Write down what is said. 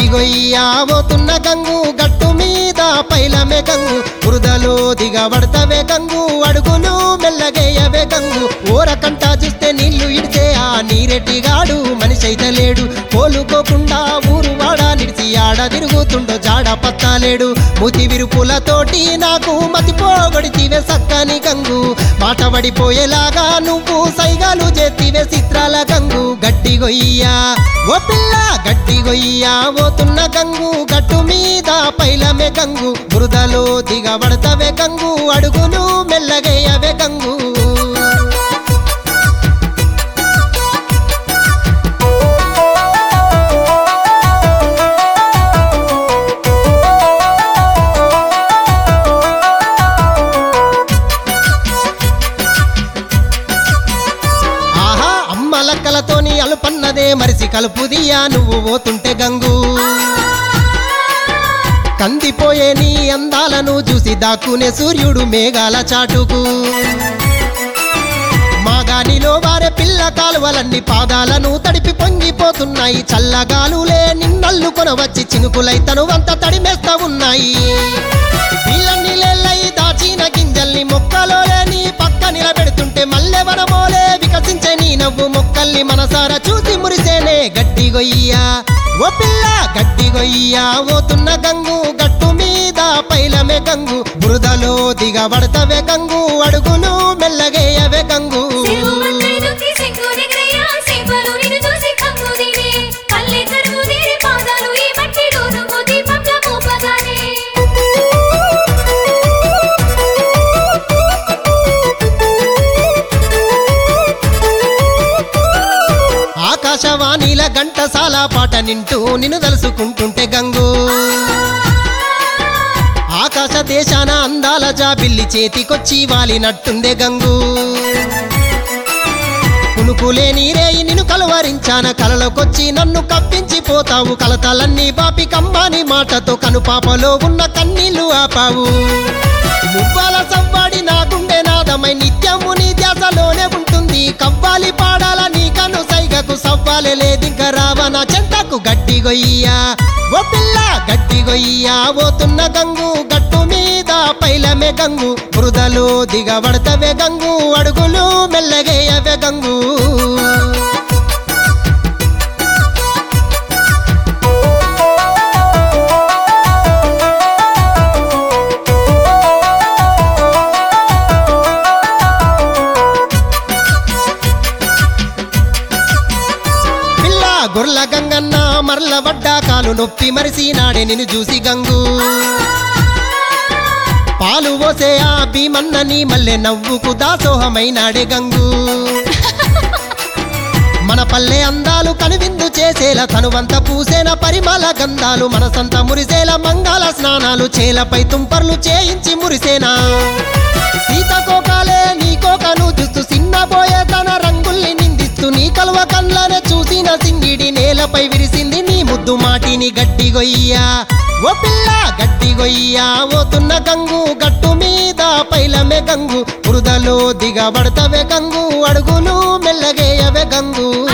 గొయ్యా పోతున్న గంగు గట్టు మీద పైలమే గంగు బురదలో దిగబడతవే గంగు అడుగులు మెల్లగేయవే గంగు ఓరకంట చూస్తే నీళ్లు ఇడితే ఆ నీరెటిగాడు మనిషి అయితే లేడు కోలుకోకుండా ఊరు వాడ నిడిచి ఆడ తిరుగుతుండో జాడ పత్తాలేడు మూతి విరుపులతోటి నాకు మతిపోగొడితివే సక్కని గంగు మాట పడిపోయేలాగా నువ్వు సైగాలు చేతివే చిత్రాల గంగు గట్టి గొయ్యా ఓ పిల్ల గట్టి గొయ్యా పోతున్న గంగు గట్టు మీద పైలమే గంగు బురదలో దిగబడతవే గంగు అడుగులు మెల్లగేయవే గంగు ఆహా అమ్మ లక్కలతోని అలుపన్నదే మరిసి కలుపుదియా నువ్వు పోతుంటే గంగు కందిపోయే నీ అందాలను చూసి దాక్కునే సూర్యుడు మేఘాల చాటుకు మాగానిలో వారే పిల్ల కాలువలన్నీ పాదాలను తడిపి పొంగిపోతున్నాయి చల్లగాలులే నిన్నల్లు కొనవచ్చి చినుకులై తనువంత తడిమేస్తా ఉన్నాయి వీళ్ళన్ని లేళ్ళై దాచిన గింజల్ని మొక్కలో లేని పక్క నిలబెడుతుంటే మల్లె వనమోలే వికసించే నీ నవ్వు మొక్కల్ని మనసారా చూసి మురిసేనే గట్టి గొయ్యా ఓ పిల్ల గట్టి గొయ్యా పోతున్న గంగు గట్టు మీద పైలమే గంగు బురదలో దిగబడతవే గంగు అడుగులు మెల్లగేయవే గంగు సిరువన్నై దుఃఖి సింగునిగ్రయ్య, సింపలు నిన్ను చూసి కంగుదినే. పల్లె తరువు నీరి పాదాలు ఈ మట్టిలో నువ్వు దీపంలా మోపగానే. ఆకాశవాణిల ఘంటసాల పాట నింటూ నిన్ను తలుసుకుంటుంటే గంగు ఆకాశ దేశాన అందాల జాబిల్లి చేతికొచ్చి వాలినట్టుందే గంగు కునుకులే నీరేయి నిన్ను కలవరించాన కలలోకొచ్చి నన్ను కప్పించిపోతావు కలతలన్నీ బాపి కంబాని మాటతో కనుపాపలో ఉన్న కన్నీళ్లు ఆపావు మువ్వాల సవ్వాడి నా గుండె నాదమై నిత్యము నీ ధ్యాసలోనే ఉంటుంది కవ్వాలి పాడాల నీ కను సైగకు సవ్వాలే లేదింక రావన చెంతకు గట్టి గొయ్యా ఓ పిల్ల గట్టి గొయ్యా పోతున్న గంగు గట్టు మీద పైలమే గంగు బురదలో దిగబడతవే గంగు అడుగులు మెల్లగేయవే గంగు పిల్ల గొర్ల గంగన్న మరల వడ్డా కాలు నొప్పి మరిసి నాడే నిన్ను చూసి గంగు పాలు పోసే ఆ భీమన్నని మల్లె నవ్వుకు దాసోహమైనాడే గంగు మన పల్లె అందాలు కనువిందు చేసేలా తనువంత పూసేన పరిమళ గంధాలు మనసంత మురిసేల మంగళ స్నానాలు చేలపై తుంపర్లు చేయించి మురిసేనా సీతకోకాలే నీ కోకను చూస్తూ సిన్నబోయే తన రంగుల్ని నిందిస్తూ నీ కలువ కళ్ళనే చూసిన సింగిడి నేలపై విరిసింది నీ ముద్దు మాటిని గట్టి గొయ్యా ఓ పిల్ల గట్టి గొయ్యా పోతున్న గంగు గట్టు మీద పైలమే గంగు బురదలో దిగబడతవే గంగు అడుగులు మెల్లగేయవే గంగు